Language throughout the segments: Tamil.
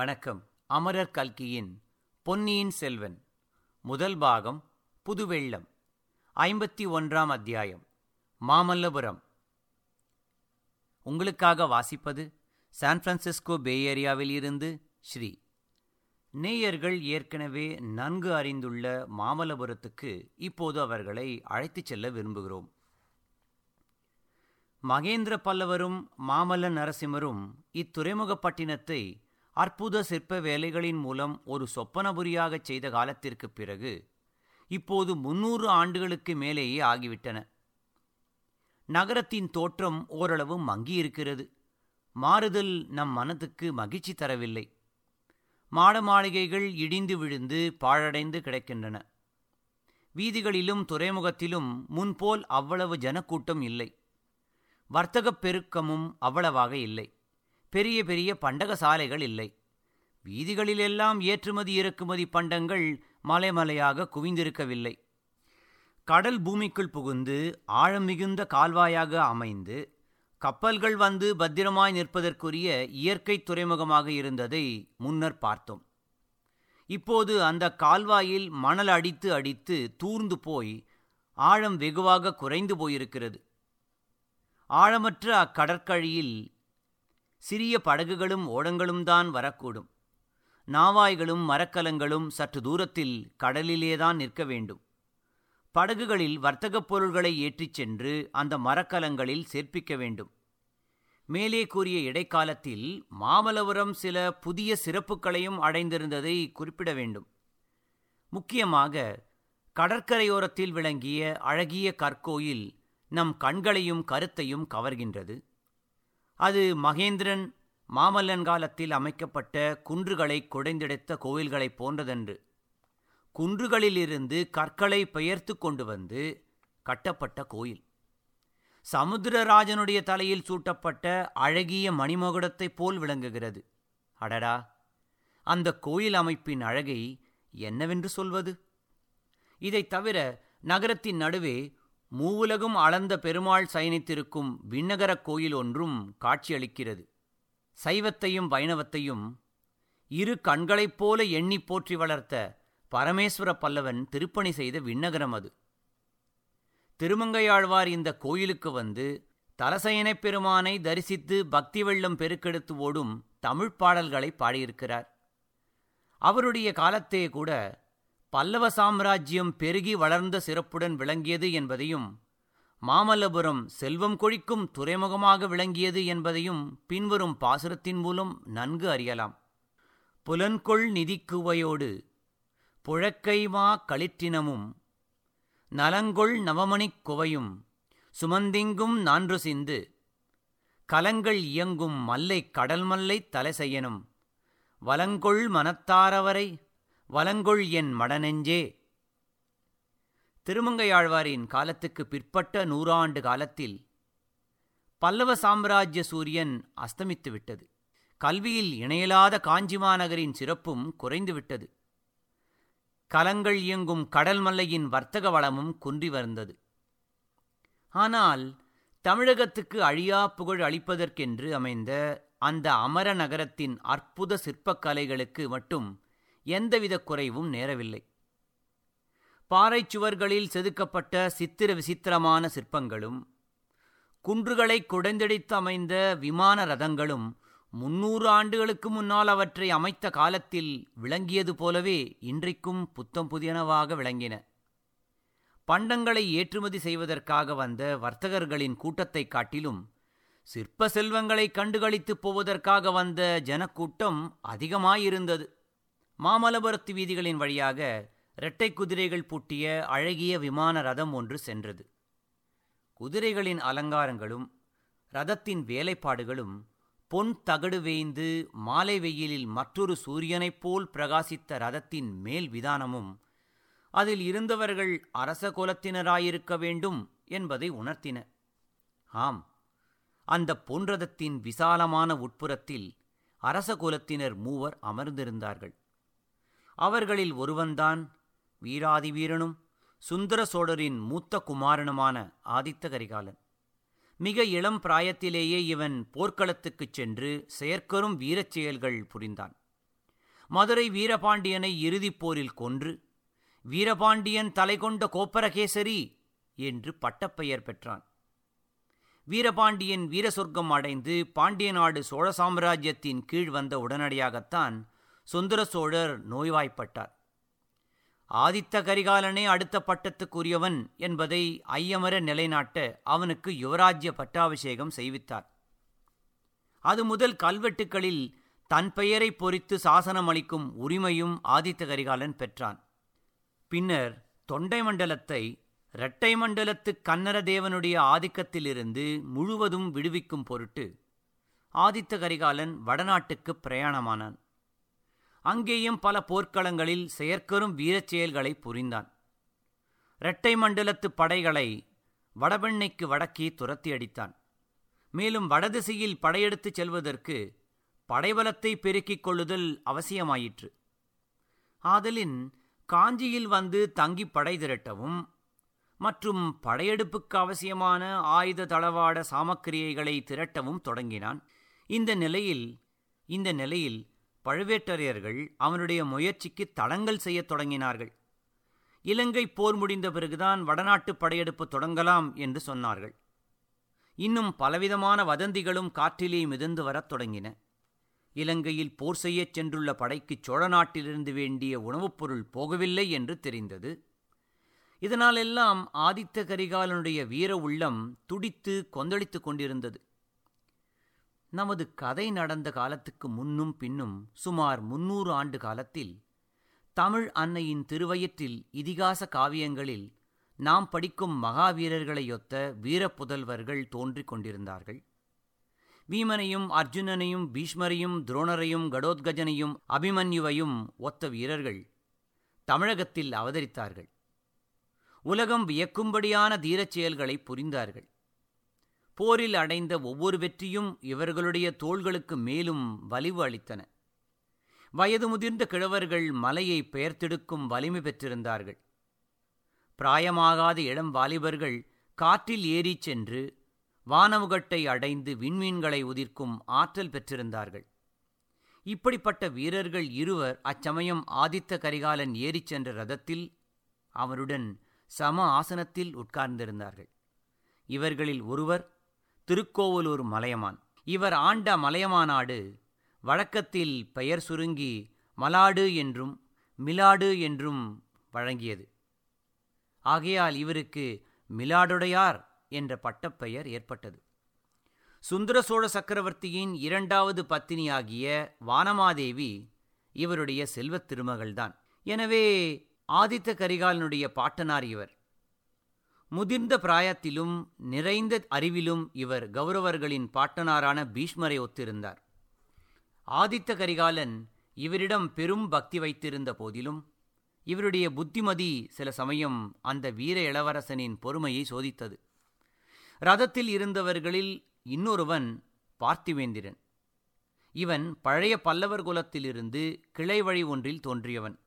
வணக்கம் அமரர் கல்கியின் பொன்னியின் செல்வன் முதல் பாகம் புதுவெள்ளம் ஐம்பத்தி ஒன்றாம் அத்தியாயம் மாமல்லபுரம் உங்களுக்காக வாசிப்பது சான் பிரான்சிஸ்கோ பே ஏரியாவில் இருந்து ஸ்ரீ நேயர்கள் ஏற்கனவே நன்கு அறிந்துள்ள மாமல்லபுரத்துக்கு இப்போது அவர்களை அழைத்துச் செல்ல விரும்புகிறோம் மகேந்திர பல்லவரும் மாமல்ல நரசிம்மரும் இத்துறைமுகப்பட்டினத்தை அற்புத சிற்ப வேலைகளின் மூலம் ஒரு சொப்பனபுரியாகச் செய்த காலத்திற்குப் பிறகு இப்போது முன்னூறு ஆண்டுகளுக்கு மேலேயே ஆகிவிட்டன நகரத்தின் தோற்றம் ஓரளவு மங்கியிருக்கிறது மாறுதல் நம் மனத்துக்கு மகிழ்ச்சி தரவில்லை மாட மாளிகைகள் இடிந்து விழுந்து பாழடைந்து கிடக்கின்றன வீதிகளிலும் துறைமுகத்திலும் முன்போல் அவ்வளவு ஜனக்கூட்டம் இல்லை வர்த்தகப் பெருக்கமும் அவ்வளவாக இல்லை பெரிய பெரிய பண்டக சாலைகள் இல்லை வீதிகளிலெல்லாம் ஏற்றுமதி இறக்குமதி பண்டங்கள் மலைமலையாக குவிந்திருக்கவில்லை கடல் பூமிக்குள் புகுந்து ஆழம் மிகுந்த கால்வாயாக அமைந்து கப்பல்கள் வந்து பத்திரமாய் நிற்பதற்குரிய இயற்கை துறைமுகமாக இருந்ததை முன்னர் பார்த்தோம் இப்போது அந்த கால்வாயில் மணல் அடித்து அடித்து தூர்ந்து போய் ஆழம் வெகுவாக குறைந்து போயிருக்கிறது ஆழமற்ற அக்கடற்கழியில் சிறிய படகுகளும் ஓடங்களும் தான் வரக்கூடும் நாவாய்களும் மரக்கலங்களும் சற்று தூரத்தில் கடலிலேதான் நிற்க வேண்டும் படகுகளில் வர்த்தகப் பொருள்களை ஏற்றிச் சென்று அந்த மரக்கலங்களில் சேர்ப்பிக்க வேண்டும் மேலே கூறிய இடைக்காலத்தில் மாமல்லபுரம் சில புதிய சிறப்புகளையும் அடைந்திருந்ததை குறிப்பிட வேண்டும் முக்கியமாக கடற்கரையோரத்தில் விளங்கிய அழகிய கற்கோயில் நம் கண்களையும் கருத்தையும் கவர்கின்றது அது மகேந்திரன் மாமல்லன் காலத்தில் அமைக்கப்பட்ட குன்றுகளை குடைந்தெடுத்த கோயில்களைப் போன்றதன்று குன்றுகளிலிருந்து கற்களை பெயர்த்து கொண்டு வந்து கட்டப்பட்ட கோயில் சமுத்திரராஜனுடைய தலையில் சூட்டப்பட்ட அழகிய மணிமகுடத்தைப் போல் விளங்குகிறது அடடா அந்த கோயில் அமைப்பின் அழகை என்னவென்று சொல்வது இதைத் தவிர நகரத்தின் நடுவே மூவுலகும் அளந்த பெருமாள் சயனித்திருக்கும் விண்ணகரக் கோயில் ஒன்றும் காட்சியளிக்கிறது சைவத்தையும் வைணவத்தையும் இரு கண்களைப் போல எண்ணி போற்றி வளர்த்த பரமேஸ்வர பல்லவன் திருப்பணி செய்த விண்ணகரம் அது திருமங்கையாழ்வார் இந்த கோயிலுக்கு வந்து தலசயனைப் பெருமானை தரிசித்து பக்தி வெள்ளம் பெருக்கெடுத்து ஓடும் தமிழ்ப் பாடல்களை பாடியிருக்கிறார் அவருடைய காலத்தே கூட பல்லவ சாம்ராஜ்யம் பெருகி வளர்ந்த சிறப்புடன் விளங்கியது என்பதையும் மாமல்லபுரம் செல்வம் கொழிக்கும் துறைமுகமாக விளங்கியது என்பதையும் பின்வரும் பாசுரத்தின் மூலம் நன்கு அறியலாம் புலன்கொள் நிதிக்குவையோடு புழக்கைமா களிற்றினமும் நலங்கொள் நவமணிக் குவையும் சுமந்திங்கும் நான்று சிந்து கலங்கள் இயங்கும் மல்லை கடல் மல்லை தலை செய்யனும் வலங்கொள் மனத்தாரவரை வலங்கொள் என் மடநெஞ்சே திருமங்கையாழ்வாரின் காலத்துக்கு பிற்பட்ட நூறாண்டு காலத்தில் பல்லவ சாம்ராஜ்ய சூரியன் அஸ்தமித்து விட்டது கல்வியில் இணையலாத காஞ்சிமாநகரின் சிறப்பும் குறைந்துவிட்டது கலங்கள் இயங்கும் கடல் மல்லையின் வர்த்தக வளமும் குன்றி வந்தது ஆனால் தமிழகத்துக்கு அழியா புகழ் அளிப்பதற்கென்று அமைந்த அந்த அமர நகரத்தின் அற்புத சிற்பக்கலைகளுக்கு மட்டும் எந்தவித குறைவும் நேரவில்லை பாறை சுவர்களில் செதுக்கப்பட்ட சித்திர விசித்திரமான சிற்பங்களும் குன்றுகளை குடைந்தெடித்து அமைந்த விமான ரதங்களும் முன்னூறு ஆண்டுகளுக்கு முன்னால் அவற்றை அமைத்த காலத்தில் விளங்கியது போலவே இன்றைக்கும் புத்தம் புதியனவாக விளங்கின பண்டங்களை ஏற்றுமதி செய்வதற்காக வந்த வர்த்தகர்களின் கூட்டத்தைக் காட்டிலும் சிற்ப செல்வங்களை கண்டுகளித்துப் போவதற்காக வந்த ஜனக்கூட்டம் அதிகமாயிருந்தது மாமல்லபுரத்து வீதிகளின் வழியாக இரட்டை குதிரைகள் பூட்டிய அழகிய விமான ரதம் ஒன்று சென்றது குதிரைகளின் அலங்காரங்களும் ரதத்தின் வேலைப்பாடுகளும் பொன் தகடு வேய்ந்து மாலை வெயிலில் மற்றொரு சூரியனைப் போல் பிரகாசித்த ரதத்தின் மேல் விதானமும் அதில் இருந்தவர்கள் அரச குலத்தினராயிருக்க வேண்டும் என்பதை உணர்த்தின ஆம் அந்த பொன் ரதத்தின் விசாலமான உட்புறத்தில் அரச குலத்தினர் மூவர் அமர்ந்திருந்தார்கள் அவர்களில் ஒருவன்தான் வீராதி வீரனும் சுந்தர சோழரின் மூத்த குமாரனுமான ஆதித்த கரிகாலன் மிக இளம் பிராயத்திலேயே இவன் போர்க்களத்துக்குச் சென்று செயற்கரும் வீரச் செயல்கள் புரிந்தான் மதுரை வீரபாண்டியனை இறுதிப் போரில் கொன்று வீரபாண்டியன் தலை கொண்ட கோப்பரகேசரி என்று பட்டப்பெயர் பெற்றான் வீரபாண்டியன் வீர சொர்க்கம் அடைந்து பாண்டிய நாடு சோழ சாம்ராஜ்யத்தின் கீழ் வந்த உடனடியாகத்தான் சுந்தர சோழர் நோய்வாய்ப்பட்டார் ஆதித்த கரிகாலனே அடுத்த பட்டத்துக்குரியவன் என்பதை ஐயமர நிலைநாட்ட அவனுக்கு யுவராஜ்ய பட்டாபிஷேகம் செய்வித்தார் அது முதல் கல்வெட்டுக்களில் தன் பெயரை பொறித்து சாசனம் அளிக்கும் உரிமையும் ஆதித்த கரிகாலன் பெற்றான் பின்னர் தொண்டை மண்டலத்தை இரட்டை மண்டலத்து கன்னர தேவனுடைய ஆதிக்கத்திலிருந்து முழுவதும் விடுவிக்கும் பொருட்டு ஆதித்த கரிகாலன் வடநாட்டுக்கு பிரயாணமானான் அங்கேயும் பல போர்க்களங்களில் செயற்கரும் வீரச் செயல்களை புரிந்தான் இரட்டை மண்டலத்து படைகளை வடபெண்ணைக்கு வடக்கே துரத்தி அடித்தான் மேலும் வடதிசையில் படையெடுத்துச் செல்வதற்கு படைபலத்தை பெருக்கிக் கொள்ளுதல் அவசியமாயிற்று ஆதலின் காஞ்சியில் வந்து தங்கி படை திரட்டவும் மற்றும் படையெடுப்புக்கு அவசியமான ஆயுத தளவாட சாமக்கிரியைகளை திரட்டவும் தொடங்கினான் இந்த நிலையில் இந்த நிலையில் பழுவேட்டரையர்கள் அவனுடைய முயற்சிக்கு தடங்கல் செய்யத் தொடங்கினார்கள் இலங்கை போர் முடிந்த பிறகுதான் வடநாட்டு படையெடுப்பு தொடங்கலாம் என்று சொன்னார்கள் இன்னும் பலவிதமான வதந்திகளும் காற்றிலே மிதந்து வரத் தொடங்கின இலங்கையில் போர் செய்யச் சென்றுள்ள படைக்கு சோழ நாட்டிலிருந்து வேண்டிய உணவுப் பொருள் போகவில்லை என்று தெரிந்தது இதனாலெல்லாம் ஆதித்த கரிகாலனுடைய வீர உள்ளம் துடித்து கொந்தளித்துக் கொண்டிருந்தது நமது கதை நடந்த காலத்துக்கு முன்னும் பின்னும் சுமார் முன்னூறு ஆண்டு காலத்தில் தமிழ் அன்னையின் திருவயிற்றில் இதிகாச காவியங்களில் நாம் படிக்கும் மகாவீரர்களையொத்த வீரப்புதல்வர்கள் தோன்றிக் கொண்டிருந்தார்கள் வீமனையும் அர்ஜுனனையும் பீஷ்மரையும் துரோணரையும் கடோத்கஜனையும் அபிமன்யுவையும் ஒத்த வீரர்கள் தமிழகத்தில் அவதரித்தார்கள் உலகம் வியக்கும்படியான தீரச் செயல்களை புரிந்தார்கள் போரில் அடைந்த ஒவ்வொரு வெற்றியும் இவர்களுடைய தோள்களுக்கு மேலும் வலிவு அளித்தன வயது முதிர்ந்த கிழவர்கள் மலையை பெயர்த்தெடுக்கும் வலிமை பெற்றிருந்தார்கள் பிராயமாகாத இளம் வாலிபர்கள் காற்றில் ஏறிச் சென்று வானமுகட்டை அடைந்து விண்மீன்களை உதிர்க்கும் ஆற்றல் பெற்றிருந்தார்கள் இப்படிப்பட்ட வீரர்கள் இருவர் அச்சமயம் ஆதித்த கரிகாலன் ஏறிச் சென்ற ரதத்தில் அவருடன் சம ஆசனத்தில் உட்கார்ந்திருந்தார்கள் இவர்களில் ஒருவர் திருக்கோவலூர் மலையமான் இவர் ஆண்ட மலையமாநாடு வழக்கத்தில் பெயர் சுருங்கி மலாடு என்றும் மிலாடு என்றும் வழங்கியது ஆகையால் இவருக்கு மிலாடுடையார் என்ற பட்டப்பெயர் ஏற்பட்டது சுந்தர சோழ சக்கரவர்த்தியின் இரண்டாவது பத்தினியாகிய வானமாதேவி இவருடைய செல்வத் திருமகள்தான் எனவே ஆதித்த கரிகாலனுடைய பாட்டனார் இவர் முதிர்ந்த பிராயத்திலும் நிறைந்த அறிவிலும் இவர் கௌரவர்களின் பாட்டனாரான பீஷ்மரை ஒத்திருந்தார் ஆதித்த கரிகாலன் இவரிடம் பெரும் பக்தி வைத்திருந்த போதிலும் இவருடைய புத்திமதி சில சமயம் அந்த வீர இளவரசனின் பொறுமையை சோதித்தது ரதத்தில் இருந்தவர்களில் இன்னொருவன் பார்த்திவேந்திரன் இவன் பழைய பல்லவர் குலத்திலிருந்து கிளை வழி ஒன்றில் தோன்றியவன்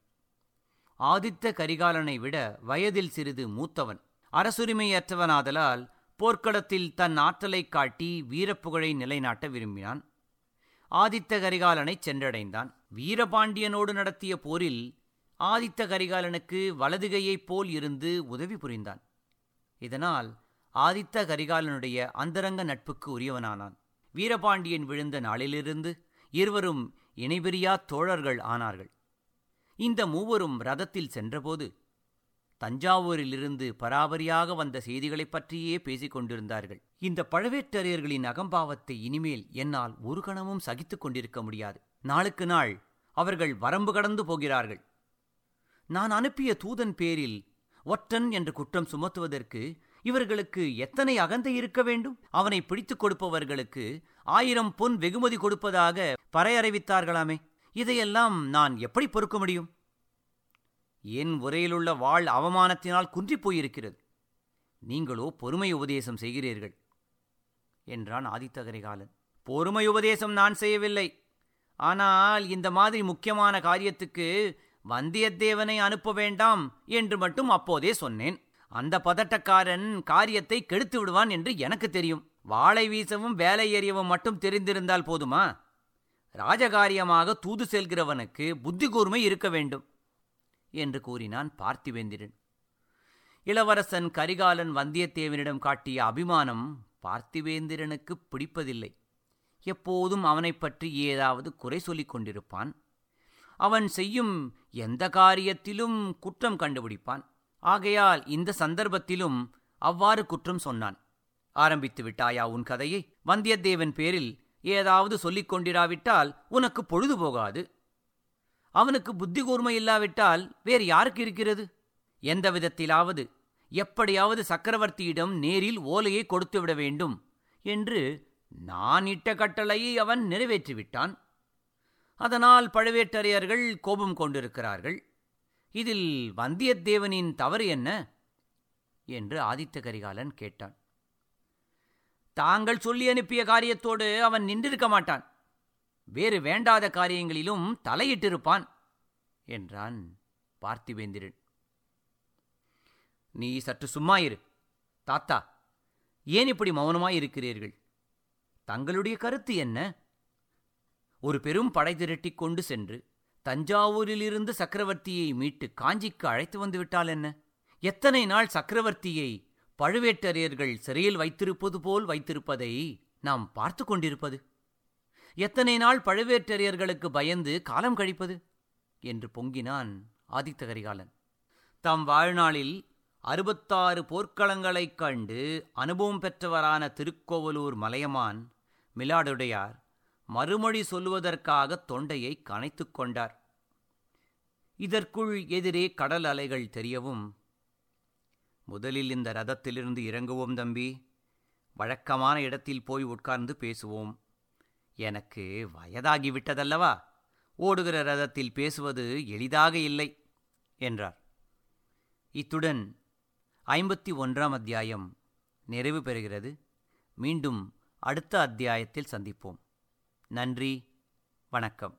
ஆதித்த கரிகாலனை விட வயதில் சிறிது மூத்தவன் அரசுரிமையற்றவனாதலால் போர்க்களத்தில் தன் ஆற்றலைக் காட்டி வீரப்புகழை நிலைநாட்ட விரும்பினான் ஆதித்த கரிகாலனை சென்றடைந்தான் வீரபாண்டியனோடு நடத்திய போரில் ஆதித்த கரிகாலனுக்கு வலதுகையைப் போல் இருந்து உதவி புரிந்தான் இதனால் ஆதித்த கரிகாலனுடைய அந்தரங்க நட்புக்கு உரியவனானான் வீரபாண்டியன் விழுந்த நாளிலிருந்து இருவரும் இணைபிரியா தோழர்கள் ஆனார்கள் இந்த மூவரும் ரதத்தில் சென்றபோது தஞ்சாவூரிலிருந்து பராபரியாக வந்த செய்திகளைப் பற்றியே பேசிக் கொண்டிருந்தார்கள் இந்த பழவேட்டரையர்களின் அகம்பாவத்தை இனிமேல் என்னால் ஒரு கணமும் சகித்துக் கொண்டிருக்க முடியாது நாளுக்கு நாள் அவர்கள் வரம்பு கடந்து போகிறார்கள் நான் அனுப்பிய தூதன் பேரில் ஒற்றன் என்று குற்றம் சுமத்துவதற்கு இவர்களுக்கு எத்தனை அகந்தை இருக்க வேண்டும் அவனை பிடித்துக் கொடுப்பவர்களுக்கு ஆயிரம் பொன் வெகுமதி கொடுப்பதாக பறையறிவித்தார்களாமே இதையெல்லாம் நான் எப்படி பொறுக்க முடியும் என் உரையிலுள்ள வாழ் அவமானத்தினால் குன்றிப் போயிருக்கிறது நீங்களோ பொறுமை உபதேசம் செய்கிறீர்கள் என்றான் ஆதித்த கரிகாலன் பொறுமை உபதேசம் நான் செய்யவில்லை ஆனால் இந்த மாதிரி முக்கியமான காரியத்துக்கு வந்தியத்தேவனை அனுப்ப வேண்டாம் என்று மட்டும் அப்போதே சொன்னேன் அந்த பதட்டக்காரன் காரியத்தை கெடுத்து விடுவான் என்று எனக்கு தெரியும் வாளை வீசவும் வேலை எறியவும் மட்டும் தெரிந்திருந்தால் போதுமா ராஜகாரியமாக தூது செல்கிறவனுக்கு புத்தி கூர்மை இருக்க வேண்டும் என்று கூறினான் பார்த்திவேந்திரன் இளவரசன் கரிகாலன் வந்தியத்தேவனிடம் காட்டிய அபிமானம் பார்த்திவேந்திரனுக்கு பிடிப்பதில்லை எப்போதும் அவனைப் பற்றி ஏதாவது குறை சொல்லிக் கொண்டிருப்பான் அவன் செய்யும் எந்த காரியத்திலும் குற்றம் கண்டுபிடிப்பான் ஆகையால் இந்த சந்தர்ப்பத்திலும் அவ்வாறு குற்றம் சொன்னான் ஆரம்பித்து விட்டாயா உன் கதையை வந்தியத்தேவன் பேரில் ஏதாவது சொல்லிக் கொண்டிராவிட்டால் உனக்கு பொழுது போகாது அவனுக்கு புத்தி கூர்மை இல்லாவிட்டால் வேறு யாருக்கு இருக்கிறது எந்த விதத்திலாவது எப்படியாவது சக்கரவர்த்தியிடம் நேரில் ஓலையை கொடுத்துவிட வேண்டும் என்று நான் இட்ட கட்டளையை அவன் நிறைவேற்றிவிட்டான் அதனால் பழுவேட்டரையர்கள் கோபம் கொண்டிருக்கிறார்கள் இதில் வந்தியத்தேவனின் தவறு என்ன என்று ஆதித்த கரிகாலன் கேட்டான் தாங்கள் சொல்லி அனுப்பிய காரியத்தோடு அவன் நின்றிருக்க மாட்டான் வேறு வேண்டாத காரியங்களிலும் தலையிட்டிருப்பான் என்றான் பார்த்திவேந்திரன் நீ சற்று சும்மா இரு தாத்தா ஏன் இப்படி மௌனமாய் இருக்கிறீர்கள் தங்களுடைய கருத்து என்ன ஒரு பெரும் படை திரட்டிக் கொண்டு சென்று தஞ்சாவூரிலிருந்து சக்கரவர்த்தியை மீட்டு காஞ்சிக்கு அழைத்து வந்து விட்டால் என்ன எத்தனை நாள் சக்கரவர்த்தியை பழுவேட்டரையர்கள் சிறையில் வைத்திருப்பது போல் வைத்திருப்பதை நாம் பார்த்து கொண்டிருப்பது எத்தனை நாள் பழுவேட்டரையர்களுக்கு பயந்து காலம் கழிப்பது என்று பொங்கினான் ஆதித்த கரிகாலன் தம் வாழ்நாளில் அறுபத்தாறு போர்க்களங்களைக் கண்டு அனுபவம் பெற்றவரான திருக்கோவலூர் மலையமான் மிலாடுடையார் மறுமொழி சொல்லுவதற்காக தொண்டையை கனைத்துக் கொண்டார் இதற்குள் எதிரே கடல் அலைகள் தெரியவும் முதலில் இந்த ரதத்திலிருந்து இறங்குவோம் தம்பி வழக்கமான இடத்தில் போய் உட்கார்ந்து பேசுவோம் எனக்கு வயதாகிவிட்டதல்லவா ஓடுகிற ரதத்தில் பேசுவது எளிதாக இல்லை என்றார் இத்துடன் ஐம்பத்தி ஒன்றாம் அத்தியாயம் நிறைவு பெறுகிறது மீண்டும் அடுத்த அத்தியாயத்தில் சந்திப்போம் நன்றி வணக்கம்